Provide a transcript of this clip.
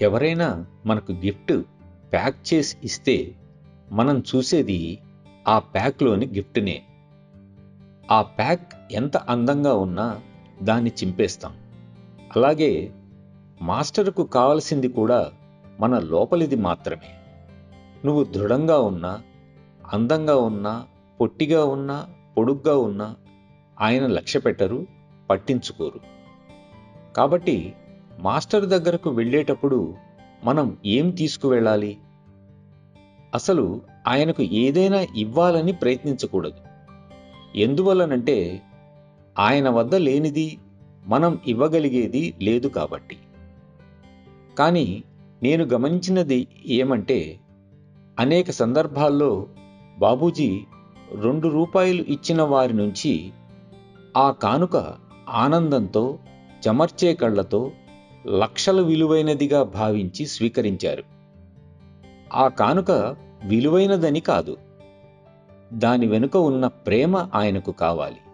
ఎవరైనా మనకు gift pack చేసి ఇస్తే మనం చూసేది ఆ ప్యాక్లోని గిఫ్ట్నే ఆ ప్యాక్ ఎంత అందంగా ఉన్నా దాన్ని చింపేస్తాం అలాగే మాస్టర్కు కావలసింది కూడా మన లోపలిది మాత్రమే నువ్వు దృఢంగా ఉన్నా అందంగా ఉన్నా పొట్టిగా ఉన్నా పొడుగ్గా ఉన్నా ఆయన లక్ష్య పెట్టరు పట్టించుకోరు కాబట్టి మాస్టర్ దగ్గరకు వెళ్ళేటప్పుడు మనం ఏం తీసుకువెళ్ళాలి అసలు ఆయనకు ఏదైనా ఇవ్వాలని ప్రయత్నించకూడదు ఎందువల్లనంటే ఆయన వద్ద లేనిది మనం ఇవ్వగలిగేది లేదు కాబట్టి కానీ నేను గమనించినది ఏమంటే అనేక సందర్భాల్లో బాబూజీ రెండు రూపాయలు ఇచ్చిన వారి నుంచి ఆ కానుక ఆనందంతో చెమర్చే కళ్ళతో లక్షల విలువైనదిగా భావించి స్వీకరించారు ఆ కానుక విలువైనదని కాదు దాని వెనుక ఉన్న ప్రేమ ఆయనకు కావాలి